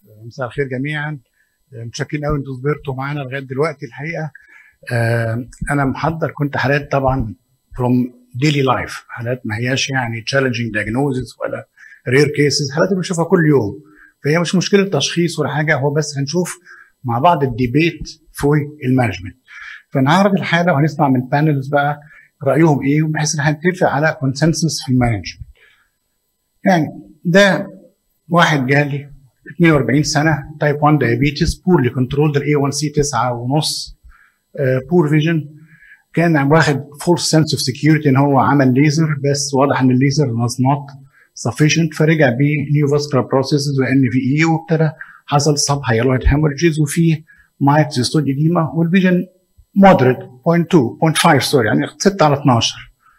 مساء الخير جميعا متشكرين قوي انتوا صبرتوا معانا لغايه دلوقتي الحقيقه انا محضر كنت حالات طبعا from daily life حالات ما هياش يعني challenging diagnosis ولا rare cases حالات بنشوفها كل يوم فهي مش مشكله تشخيص ولا حاجه هو بس هنشوف مع بعض الديبيت في المانجمنت فنعرض الحاله وهنسمع من بانلز بقى رايهم ايه بحيث ان هنتفق على كونسنسس في المانجمنت يعني ده واحد جالي 42 سنه تايب 1 دايابيتس بورلي كنترولد الاي 1 سي 9 ونص بور فيجن كان واخد فول سنس اوف سكيورتي ان هو عمل ليزر بس واضح ان الليزر was not sufficient فرجع بيه نيو فاسكولار بروسيسز وان في اي وابتدى حصل سب هيالويد هيموريجز وفي مايت زيستود اديما والفيجن مودريت 0.2 0.5 سوري يعني 6 على 12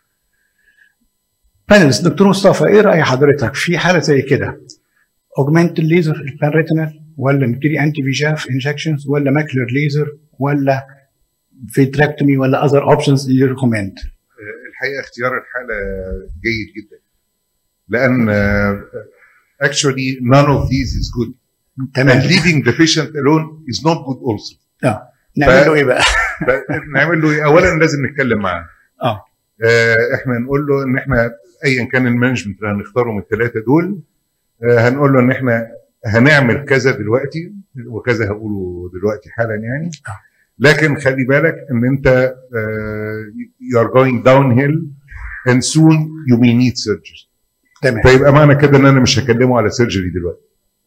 بانلز دكتور مصطفى ايه راي حضرتك في حاله زي كده اوجمنت الليزر البان ريتينال ولا نبتدي انتي فيجاف انجكشنز ولا ماكلر ليزر ولا فيتراكتومي ولا اذر اوبشنز يو ريكومند الحقيقه اختيار الحاله جيد جدا لان actually none of these is good تمام and leaving the patient alone is not good also اه نعمل له ايه بقى؟ نعمل له ايه اولا لازم نتكلم معاه اه آه، احنا نقول له ان احنا ايا كان المانجمنت اللي هنختاره من الثلاثه دول آه، هنقول له ان احنا هنعمل كذا دلوقتي وكذا هقوله دلوقتي حالا يعني لكن خلي بالك ان انت you are going downhill and soon you may need surgery تمام فيبقى معنى كده ان انا مش هكلمه على سيرجري دلوقتي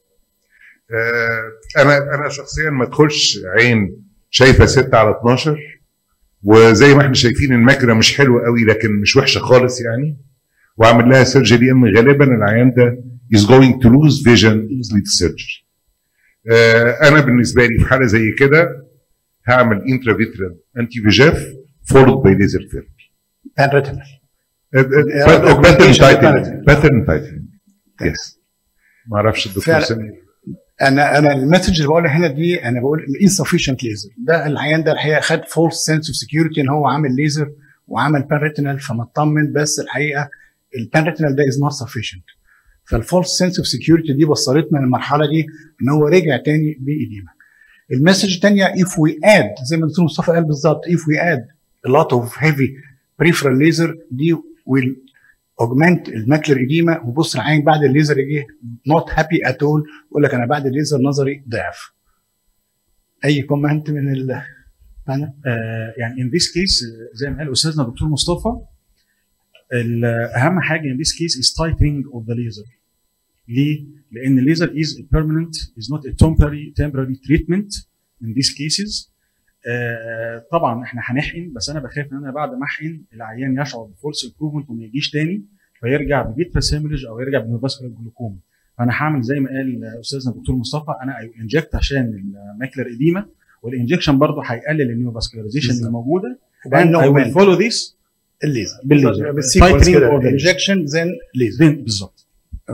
آه، انا انا شخصيا ما ادخلش عين شايفه 6 على 12 وزي ما احنا شايفين الماكينه مش حلوه قوي لكن مش وحشه خالص يعني واعمل لها سيرجري ان غالبا العيان ده is going to lose vision with surgery. آه، انا بالنسبه لي في حاله زي كده هعمل انترافيترال انتي فيجاف فولد باي ليزر ثيرابي. بان ريتينال باترن تايتنينج باترن تايتنينج يس ما اعرفش الدكتور فعلا. سمير انا انا المسج اللي بقولها هنا دي انا بقول الانسفيشنت ليزر ده العيان ده الحقيقه خد فول سنس اوف سكيورتي ان هو عامل ليزر وعمل بان ريتينال فمطمن بس الحقيقه البان ريتينال ده از نوت سفيشنت فالفولس سنس اوف سكيورتي دي وصلتنا للمرحله دي ان هو رجع تاني بايديما المسج الثانيه if we add زي ما الدكتور مصطفى قال بالظبط if we add a lot of heavy peripheral laser دي will augment الماكلر ايديما وبص العين بعد الليزر يجي not happy at all يقول لك انا بعد الليزر نظري ضعف اي كومنت من ال آه، يعني in this case آه، زي ما قال استاذنا دكتور مصطفى ال- اهم حاجه in this case is tightening of the laser ليه؟ لان الليزر is a permanent is not a temporary temporary treatment in these cases آه، طبعا احنا هنحقن بس انا بخاف ان انا بعد ما احقن العيان يشعر بفولس امبروفمنت وما يجيش تاني فيرجع بفيترس هيموريج او يرجع بنيوفاسكولار جلوكوما فانا هعمل زي ما قال استاذنا الدكتور مصطفى انا انجكت عشان الماكلر اديما والانجكشن برضه هيقلل النيوفاسكولاريزيشن اللي بالظبط. موجوده وبعدين and I will augment. follow this الليزر بالليزر. بالسيكونس Tightening كده of the laser. انجكشن زين ليزر then بالظبط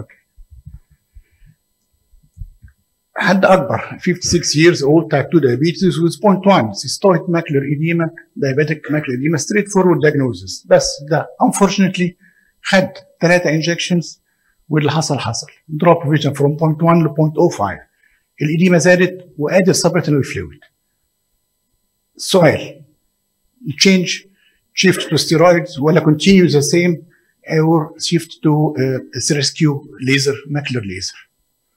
حد اكبر 56 years old type 2 diabetes with 0.1 cystoid macular edema diabetic macular edema straightforward diagnosis بس ده unfortunately خد ثلاثة injections واللي حصل حصل drop vision from 0.1 ل 0.05 الإديمة زادت وادي السبرتينال فلويد السؤال change shift to steroids ولا continue the same or shift to uh, rescue laser macular laser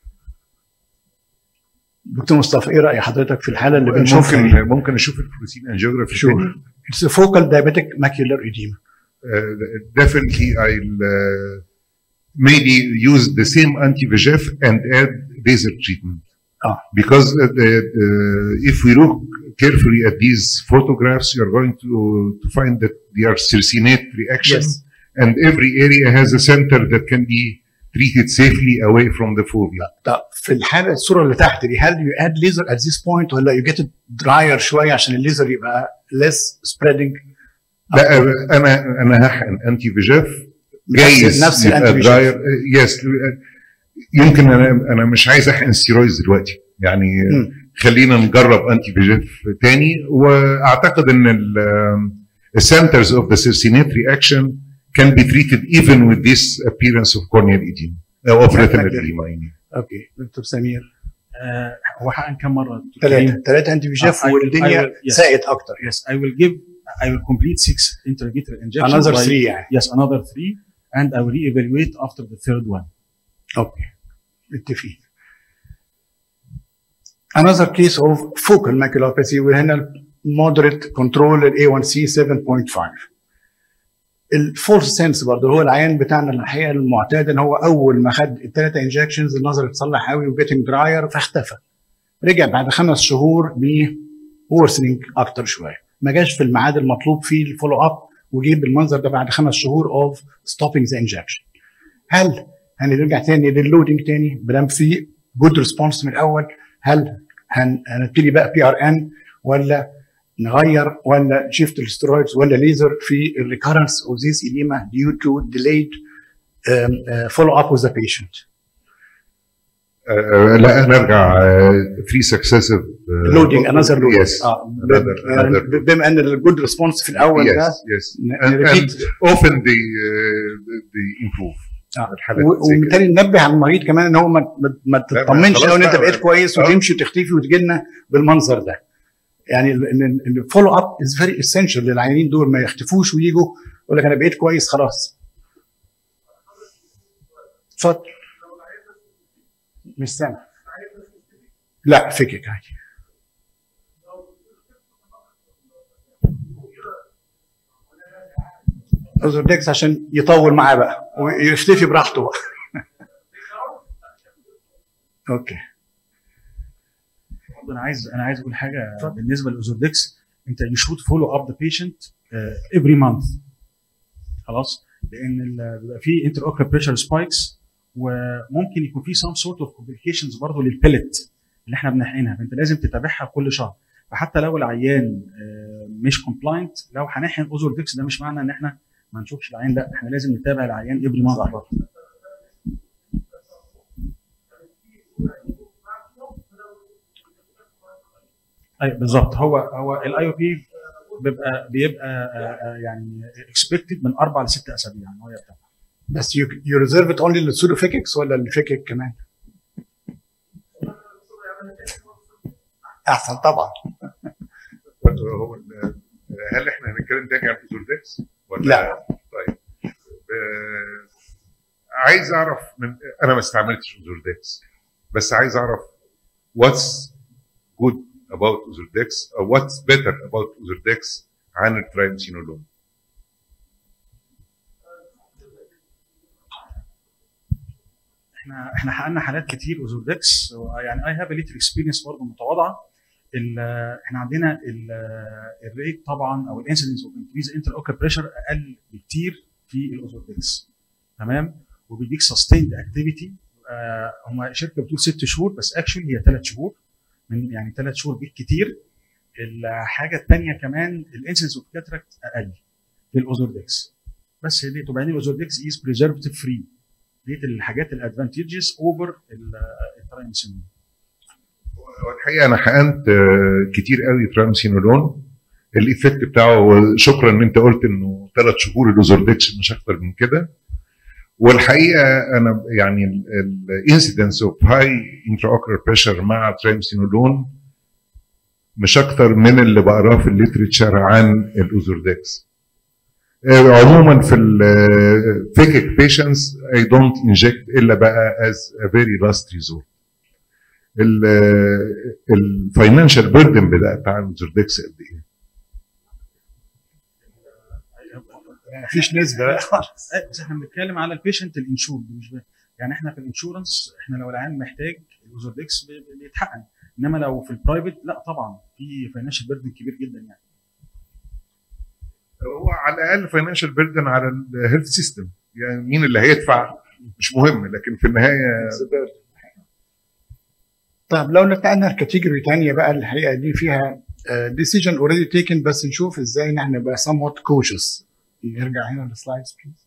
دكتور مصطفى ايه راي حضرتك في الحاله اللي بنشوفها ممكن ممكن اشوف البروتين انجيوجرافي Sure. It's a focal diabetic macular edema. Uh, definitely I'll uh, maybe use the same anti-VEGF and add laser treatment. Ah. Because uh, the, uh, if we look carefully at these photographs, you're going to, to find that they are circinate reaction Yes. and every area has a center that can be treated safely away from the fovea. طب في الحاله الصوره اللي تحت دي هل يو اد ليزر ات ذيس بوينت ولا يو جيت دراير شويه عشان الليزر يبقى less spreading لا انا انا هحقن انتي فيجاف جايز نفس يبقى الانتي دراير يس يمكن انا انا مش عايز احقن ستيرويدز دلوقتي يعني مم. خلينا نجرب انتي فيجاف تاني واعتقد ان السنترز اوف ذا سيرسينيت رياكشن can be treated even with this appearance of corneal edema او of retinal edema يعني اوكي دكتور سمير آه هو حقن كم مره دكتور ثلاثه كريم؟ ثلاثه انتي جاف آه، I will- I والدنيا will- yes. ساءت اكتر Yes, I will give I will complete six intravitreal injections. another by- 3 يعني Yes, another three, and I will reevaluate after the third one. اوكي متفقين another case of focal maculopathy وهنا moderate control ال A1C 7.5 الفورس سنس برضه هو العيان بتاعنا الحقيقه المعتاد ان هو اول ما خد الثلاثه انجكشنز النظر اتصلح قوي وجيتنج دراير فاختفى رجع بعد خمس شهور ب worsening اكتر شويه ما جاش في الميعاد المطلوب فيه الفولو اب وجه بالمنظر ده بعد خمس شهور اوف ستوبينج ذا انجكشن هل هنرجع تاني لللودنج تاني ما دام في جود ريسبونس من الاول هل هن- هنبتدي بقى بي ار ان ولا نغير ولا شيفت السترويدز ولا ليزر في الريكارنس اوف ذيس edema due to delayed um, uh, follow up with the patient آه، لا نرجع 3 سكسيسيف loading another load يس آه، ب- Another- يعني another- ب- بما ان الجود ريسبونس في الاول ده yes yes ن- and, نريبيت. and often they uh, they improve آه. الحالات و- زي كده. وبالتالي ننبه على المريض كمان ان هو ما, ما- ما تطمنش خلاص قوي ان انت بقى. بقيت كويس آه. وتمشي وتختفي وتجي لنا بالمنظر ده يعني الفولو اب از فيري اسينشال للعيانين دول ما يختفوش ويجوا يقول لك انا بقيت كويس خلاص اتفضل مش سامع لا فكك عادي اوزردكس عشان يطول معاه بقى ويختفي براحته بقى اوكي برضه انا عايز انا عايز اقول حاجه اتفضل. بالنسبه للاوزوردكس انت يو شود فولو اب ذا بيشنت افري مانث خلاص لان ال- بيبقى في انتر اوكر بريشر سبايكس وممكن يكون في سام سورت اوف كومبليكيشنز برضه للبلت اللي احنا بنحقنها فانت لازم تتابعها كل شهر فحتى لو العيان آه، مش كومبلاينت لو هنحقن اوزوردكس ده مش معنى ان احنا ما نشوفش العيان لا احنا لازم نتابع العيان افري مانث برضه ايوه بالظبط هو هو الاي او بي بيبقى بيبقى آه، آه، يعني اكسبكتد من اربع لست اسابيع ان هو يرتفع بس يو يو ريزيرف ات اونلي للسودوفيككس ولا الفيكك كمان؟ احسن طبعا هو ال- هل احنا هنتكلم تاني عن الاوزوردكس؟ ولا لا. طيب آه، عايز اعرف من انا ما استعملتش اوزوردكس بس عايز اعرف what's good about اوزوردكس او what's better about اوزوردكس عن الترايمسينولون احنا احنا حققنا حالات كتير اوزوردكس يعني اي هاف ليتر اكسبيرينس برضه متواضعه ال- احنا عندنا ال- الريت طبعا او الانسيدنس اوف انكريز انتر اوكر بريشر اقل بكتير في الاوزوردكس تمام وبيديك سستيند اكتيفيتي هم شركه بتقول ست شهور بس اكشولي هي ثلاث شهور من يعني ثلاث شهور بالكتير الحاجه الثانيه كمان الانسيدنس اوف كاتراكت اقل في الاوزوردكس بس هي دي وبعدين الاوزوردكس از بريزرفتيف فري ديت الحاجات الادفانتجز اوفر الترايمسينول هو الحقيقه انا حقنت آه، كتير قوي ترامسينولون الايفكت بتاعه شكرا ان انت قلت انه ثلاث شهور الاوزوردكس مش اكتر من كده والحقيقه انا يعني الانسيدنس اوف هاي انترا اوكر بريشر مع ترامسينولون مش اكتر من اللي بقراه في الليتريتشر عن الاوزوردكس آه، عموما في الفيكك بيشنتس اي دونت انجكت الا بقى از ا فيري لاست ريزورت الفاينانشال بيردن بتاع الزوردكس قد ايه؟ مفيش نسبه بقى آه، بس احنا بنتكلم على البيشنت الانشور مش ب... يعني احنا في الانشورنس احنا لو العيان محتاج الاوزوردكس بي- بي- بيتحقن انما لو في البرايفت لا طبعا في فاينانشال بيردن كبير جدا يعني هو على الاقل فاينانشال بيردن على الهيلث سيستم يعني مين اللي هيدفع مش مهم لكن في النهايه طيب لو نتقلنا الكاتيجوري تانية بقى الحقيقه دي فيها ديسيجن اوريدي تيكن بس نشوف ازاي ان احنا نبقى somewhat cautious نرجع هنا للسلايدز بليز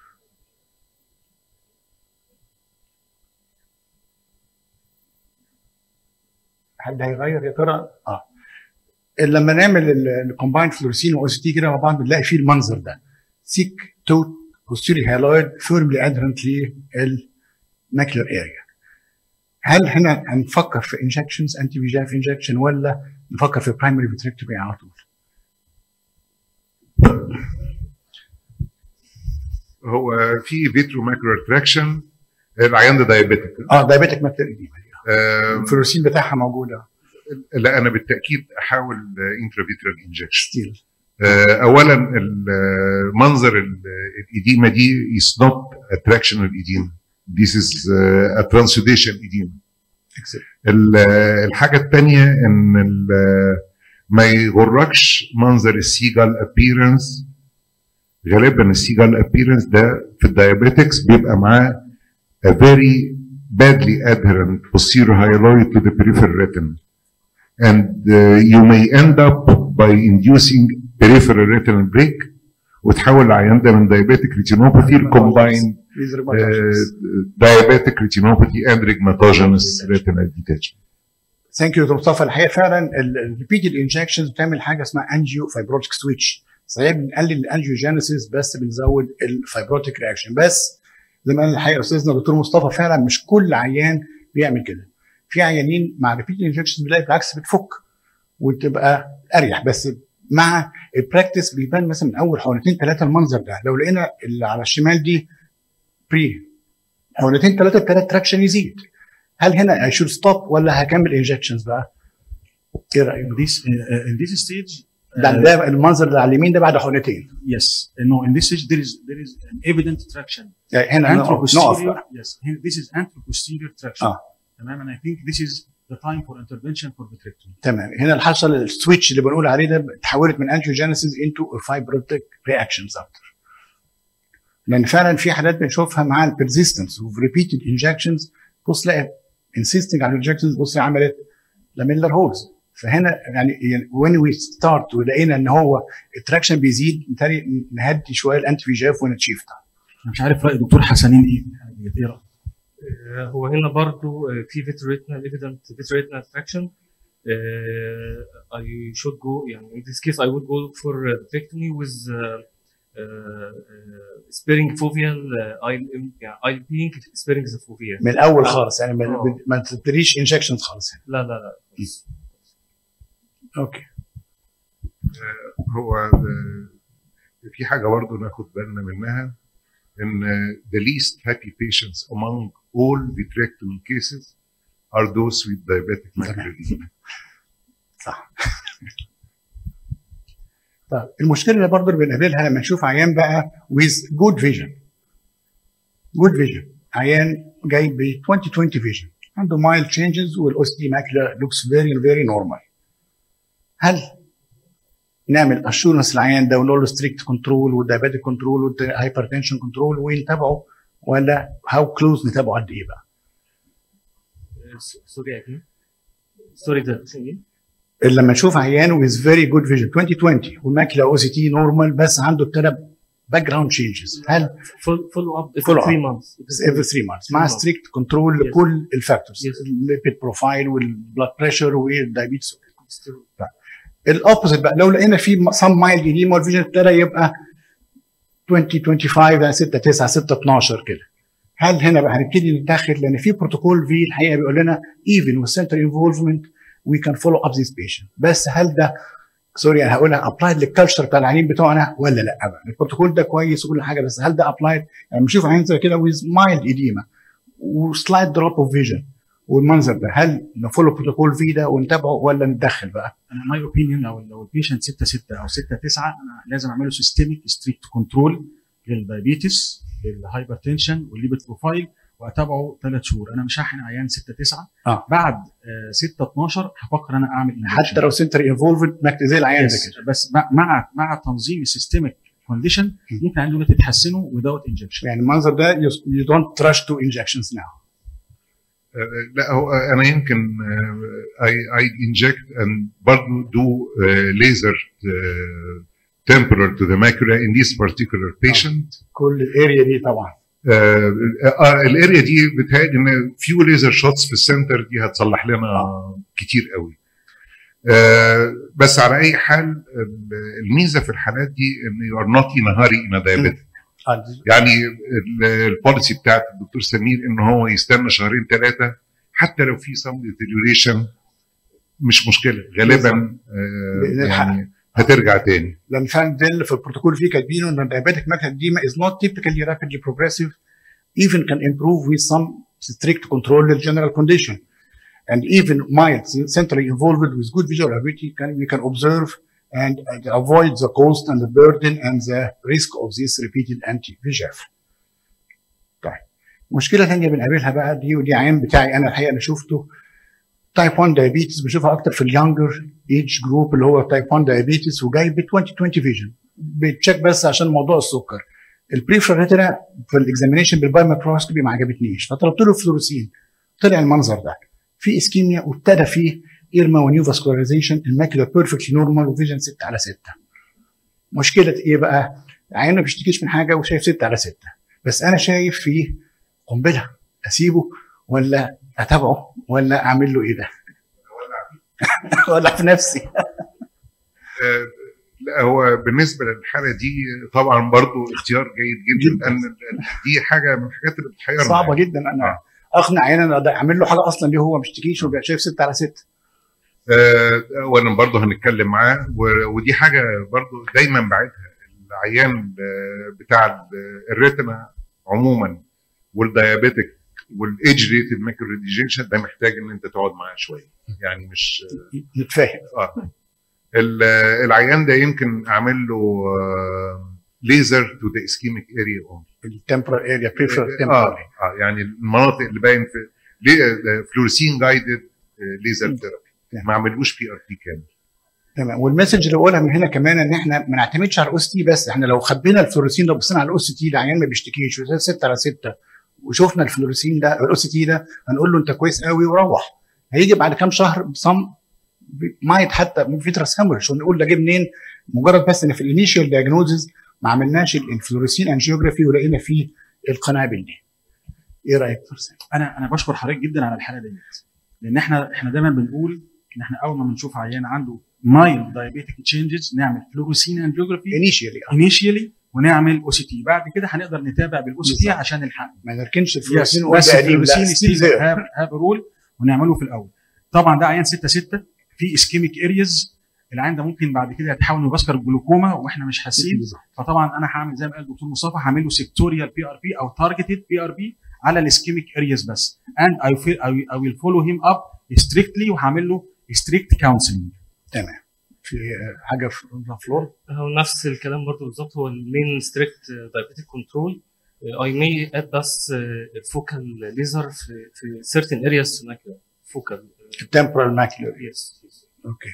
حد هيغير يا ترى؟ اه لما نعمل الكومبايند فلورسين واو سي تي كده مع بعض بنلاقي فيه المنظر ده سيك توت posterior هالويد فيرملي ادهرنت للماكلر اريا هل هنا هنفكر في انجكشنز انتي في جاف انجكشن ولا نفكر في برايمري فيتريكتومي على طول؟ هو في فيترو ماكرو تراكشن العيان ده دايابيتك اه دايابيتك ماكتر ايديما آه الفلوسين بتاعها موجوده لا انا بالتاكيد احاول انترافيترال انجكشن ستيل اولا المنظر الايديما دي is not a tractional edema this is uh, a transudation edema ال- الحاجه الثانيه ان ال- ما يغركش منظر السيجال ابييرنس غالبا السيجال ابييرنس ده في الدايابيتكس بيبقى معاه a very badly adherent posterior hyaloid to the peripheral retina and uh, you may end up by inducing peripheral retinal break وتحول العيان ده من diabetic retinopathy لcombined diabetic retinopathy and rhegmatogenous retinal detachment. ثانك يو دكتور مصطفى الحقيقه فعلا الريبيتد انجكشنز بتعمل حاجه اسمها انجيو فايبروتيك سويتش صحيح بنقلل الانجيوجينيسيس بس بنزود الفايبروتيك رياكشن بس زي ما قال الحقيقه استاذنا دكتور مصطفى فعلا مش كل عيان بيعمل كده في عيانين مع ريبيتد انجكشنز بنلاقي بالعكس بتفك وتبقى اريح بس مع البراكتس بيبان مثلا من اول حقنتين ثلاثه المنظر ده لو لقينا اللي على الشمال دي بري حقنتين ثلاثه الثلاث تراكشن يزيد هل هنا I should stop ولا هكمل انجكشنز بقى؟ ايه رايك؟ in this uh, in this stage ده ده المنظر اللي على اليمين ده بعد حقنتين yes no in this stage there is there is an evident traction يعني هنا نقف نقف anteroposterior بقى. yes here, this is anteroposterior traction آه. تمام and I think this is the time for intervention for vitrectomy تمام هنا اللي حصل السويتش اللي بنقول عليه ده اتحولت من انجيوجينيسيس انتو فايبروتيك رياكشنز اكتر لان فعلا في حالات بنشوفها مع البرزيستنس اوف ريبيتد انجكشنز بص تلاقي انسيستنج على الانجكشنز بص عملت لاميلر هولز فهنا يعني وين وي ستارت ولقينا ان هو التراكشن بيزيد بالتالي نهدي شويه الانتي في جاف ونتشيف انا مش عارف راي دكتور حسنين ايه في الحاجة ديت. ايه رايك؟ آه، هو هنا برضو آه، في vitreoretinal evident vitreoretinal traction uh, I should go يعني in this case I would go for uh, vitrectomy with uh, uh, uh, sparing foveal uh, eye يعني eye being sparing the fovea من الاول خالص يعني ما- آه. ما تبتديش انجكشنز خالص لا لا لا اوكي هو آه، في حاجه برضه ناخد بالنا منها ان آه، the least happy patients among all vitrectomy cases are those with diabetic macular edema. صح طيب المشكله اللي برضه اللي بنقابلها لما نشوف عيان بقى with good vision good vision عيان جاي ب 2020 vision عنده mild changes والاس دي ماكلا looks very very normal هل نعمل اشورنس العيان ده ونقول له ستريكت كنترول والدايابيتك كنترول والهايبرتنشن كنترول ونتابعه ولا هاو كلوز نتابعه قد ايه بقى؟ Uh, s- sorry again sorry the question again اللي لما نشوف عيان with very good vision 2020 والماكلا او سي تي نورمال بس عنده ابتدى باك جراوند تشينجز هل follow follow up Follow every up. three months every 3 months مع Three months. ستريكت كنترول Yes. لكل الفاكتورز Yes. الليبيد بروفايل والبلاد بريشر والدايابيتس الاوبوزيت بقى لو لقينا في سم مايلد ايديما والفيجن ابتدى يبقى 20 25 يعني 6 9 6 12 كده هل هنا بقى هنبتدي نتاخد لان في بروتوكول في الحقيقه بيقول لنا even with center involvement we can follow up this patient بس هل ده سوري انا هقولها ابلايد للكالتشر بتاع العيانين بتوعنا ولا لا بقى البروتوكول ده كويس وكل حاجه بس هل ده ابلايد يعني بنشوف عيان زي كده with mild edema وسلايد دروب اوف فيجن والمنظر ده هل نفولو بروتوكول في ده ونتابعه ولا نتدخل بقى؟ انا ماي اوبينيون لو لو البيشنت 6 6 او 6 9 انا لازم اعمله سيستميك ستريكت كنترول للدايابيتس للهايبرتنشن والليبيد بروفايل واتابعه ثلاث شهور انا مش هحقن عيان 6 9 آه. بعد آه 6 12 هفكر انا اعمل حتى لو سنتر انفولفد زي العيان زي Yes. كده بس مع مع, مع تنظيم السيستميك كونديشن ممكن عنده تتحسنوا without انجكشن يعني المنظر ده you don't rush to injections now آه، لا هو انا يمكن اي اي انجكت اند برضه دو ليزر temporal to the macula in this particular patient كل الاريا دي طبعا آه، آه، الاريا دي بتهيألي ان فيو ليزر شوتس في السنتر دي هتصلح لنا كتير قوي آه، بس على اي حال ال- الميزه في الحالات دي ان يو ار نوت ان هاري ان دايابيتك يعني ال- البوليسي بتاعت الدكتور سمير ان هو يستنى شهرين ثلاثه حتى لو في some deterioration مش مشكله غالبا آه يعني هترجع تاني لان فعلا ده اللي في البروتوكول فيه كاتبينه ان الدايابيتك ماكلر edema is not typically rapidly progressive even can improve with some strict control للجنرال condition and even mild centrally involved with good visual acuity can we can observe and, and avoid the cost and the burden and the risk of this repeated anti-VEGF. طيب مشكلة ثانية بنقابلها بقى دي ودي عين بتاعي أنا الحقيقة أنا شفته تايب 1 دايابيتس بشوفها أكتر في اليونجر ايج جروب اللي هو تايب 1 دايابيتس وجاي ب 20 20 فيجن بتشيك بس عشان موضوع السكر البريفرال ريتنا في الاكزامينشن بالباي مايكروسكوبي ما عجبتنيش فطلبت له فلوروسين طلع المنظر ده في اسكيميا وابتدى فيه ايرما ونيو فاسكولاريزيشن الماكيولا بيرفكتلي نورمال وفيجن 6 على 6 مشكله ايه بقى؟ العيان ما بيشتكيش من حاجه وشايف 6 على 6 بس انا شايف فيه قنبله اسيبه ولا اتابعه ولا اعمل له ايه ده؟ ولا في نفسي آه، لا هو بالنسبه للحاله دي طبعا برضو اختيار جيد جدا جداً. لان دي حاجه من الحاجات اللي بتحيرنا صعبه يعني. جدا انا آه. اقنع عيان انا اعمل له حاجه اصلا ليه هو ما بيشتكيش وبيبقى شايف 6 على 6 آه، وانا برضه هنتكلم معاه و- ودي حاجه برضه دايما بعيدها العيان آه، بتاع ال- الريتنا عموما والديابيتك والايدج ريتد ماكرو ديجنشن ده محتاج ان انت تقعد معاه شويه يعني مش نتفاهم اه ال- العيان ده يمكن اعمل له ليزر تو ذا اسكيميك اريا اونلي التمبرال اريا بريفرال اه تمبرال اه يعني المناطق اللي باين في فلورسين جايدد ليزر ثيرابي ما عملوش بي ار تي كامل تمام والمسج اللي بقولها من هنا كمان ان احنا ما نعتمدش على الاس تي بس احنا لو خبينا الفلوروسين لو بصينا على الاس تي العيان ما بيشتكيش وزي 6 على 6 وشفنا الفلوروسين ده الاس تي ده هنقول له انت كويس قوي وروح هيجي بعد كام شهر بصم مايت حتى فيترس هامرش ونقول ده جه منين مجرد بس ان في الانيشال دايجنوزز ما عملناش الفلوروسين انجيوجرافي ولقينا فيه القنابل دي ايه رايك فرسان؟ انا انا بشكر حضرتك جدا على الحاله ديت لان احنا احنا دايما بنقول ان احنا اول ما بنشوف عيان عنده مايل دايابيتك تشينجز نعمل فلوروسين انجيوجرافي انيشيالي انيشيالي ونعمل او سي تي بعد كده هنقدر نتابع بالاو سي تي بالظبط. عشان الحق ما نركنش يس الفلوروسين ونقول بس ده قديم لا الفلوروسين ستيل ستيل زيرو هاف هاف رول ونعمله في الاول طبعا ده عيان 6 6 في اسكيميك ارياز العيان ده ممكن بعد كده يتحول انه باسكر جلوكوما واحنا مش حاسين فطبعا انا هعمل زي ما قال الدكتور مصطفى هعمل له سيكتوريال بي ار بي او تارجتد بي ار بي على الاسكيميك ارياز بس اند اي ويل فولو هيم اب ستريكتلي وهعمل له ستريكت كونسلنج تمام في حاجه في فلور هو نفس الكلام برضو بالظبط هو المين ستريكت دايابيتك كنترول اي مي اد بس فوكال ليزر في في certain areas هناك فوكال التمبرال ماكيولر يس اوكي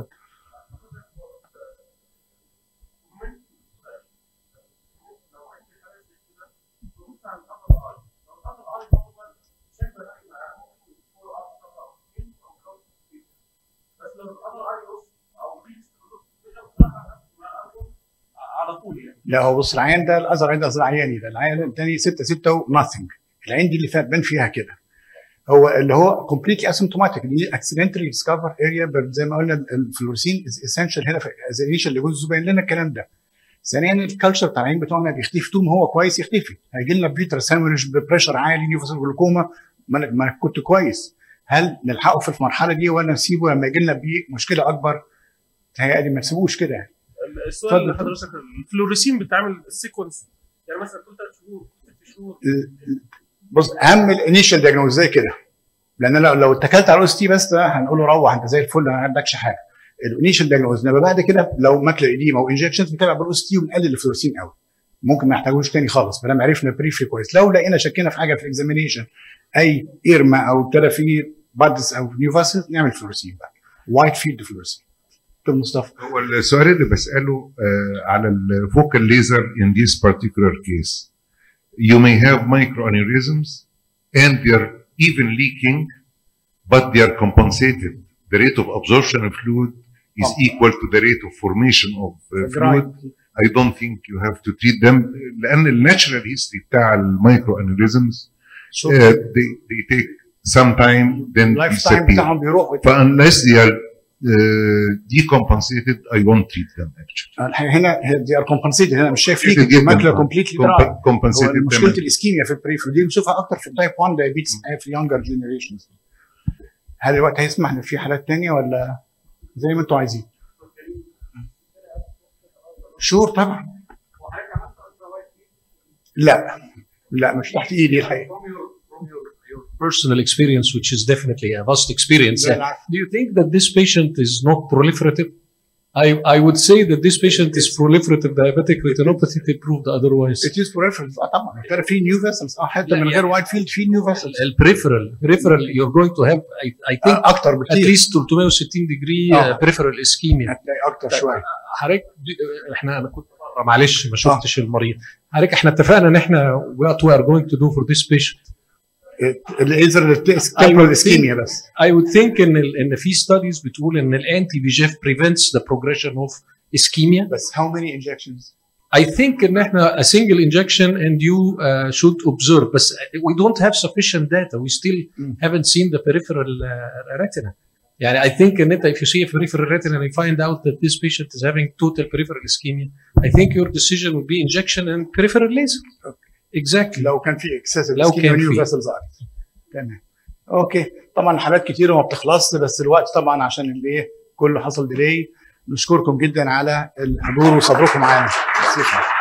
على طول يعني لا هو بص العيان ده الازرق عين ازرق عياني ده العيان الثاني 6 6 وناثينج العين دي اللي فات بان فيها كده هو اللي هو كومبليتلي اسيمتوماتيك دي اكسيدنتالي ديسكفر اريا زي ما قلنا الفلورسين از اسينشال هنا في از انيشال لجوز باين لنا الكلام ده ثانيا الكالتشر بتاع العين بتوعنا بيختفي طول ما هو كويس يختفي هيجي لنا فيترس هامرج ببريشر عالي نيوفاسل جلوكوما ما أنا- ما أنا كنت كويس هل نلحقه في المرحله دي ولا نسيبه لما يجي لنا بيه مشكله اكبر تهيألي ما نسيبوش كده يعني السؤال اللي حضرتك الفلوريسين بتعمل السيكونس يعني مثلا كل ثلاث شهور ست شهور بص اهم الانيشال دايجنوز زي كده لان لو لو اتكلت على الاس تي بس ده هنقول له روح انت زي الفل ما عندكش حاجه الانيشال دايجنوز انما بعد كده لو ماكله ايديما او انجكشنز بنتابع بالاس تي ونقلل الفلوروسين قوي ممكن ما يحتاجوش تاني خالص فلما عرفنا بريفري كويس لو لقينا شكينا في حاجه في الاكزامينيشن اي ايرما او ابتدى في بادس او نيوفاسل نعمل فلوروسين بقى وايت فيلد فلوروسين دكتور مصطفى هو السؤال اللي بساله آه على الفوكال ليزر in this particular case you may have microaneurysms and they are even leaking but they are compensated the rate of absorption of fluid is Oh. equal to the rate of formation of uh, fluid Right. I don't think you have to treat them لان الناتشرال هيستوري بتاع المايكرو انوريزمز So, they, they take some time then اللايف تايم disappear بتاعهم بيروح But unless they are uh, decompensated I won't treat them actually الحقيقة هنا دي ار كومبنسيتد هنا مش شايف Compensated ليك جداً. الماكله كومبليتلي دراي Comp- compensated هو مشكله them. الاسكيميا في البريفر دي بنشوفها اكتر في التايب 1 دايابيتس في اليونجر جنريشنز هل الوقت هيسمح ان في حالات تانية ولا زي ما انتوا عايزين شور طبعا لا لا مش تحت ايدي الحقيقه personal experience, which is definitely a vast experience. لا، لا. Do you think that this patient is not proliferative? I, I would say that this patient is proliferative diabetic retinopathy till proved otherwise. It is preference اه طبعا ترى في نيو فيسلز اه حتى لا، من غير يعني- وايت فيلد في نيو فيسلز البريفرال peripheral you're going to have I, I think اكتر at بكتير least 360 degree آه. uh, peripheral ischemia. هتلاقي اكتر شويه حضرتك دي- احنا انا كنت بره معلش ما شفتش المريض حضرتك احنا اتفقنا ان احنا what we are going to do for this patient الليزر اللي بتلاقي I would temporal اسكيميا بس I would think ان ال- ان في studies بتقول ان الانتي بي جي prevents the progression of ischemia بس how many injections I think ان احنا a single injection and you uh, should observe بس we don't have sufficient data we still Mm. haven't seen the peripheral uh, retina يعني I think ان انت if you see a peripheral retina and you find out that this patient is having total peripheral ischemia I think your decision would be injection and peripheral laser exactly لو كان في اكسسيف لو كان نيو في. فيسلز تمام اوكي طبعا حالات كتيره وما بتخلصش بس الوقت طبعا عشان الايه كله حصل ديلي نشكركم جدا على الحضور وصبركم معانا شكرا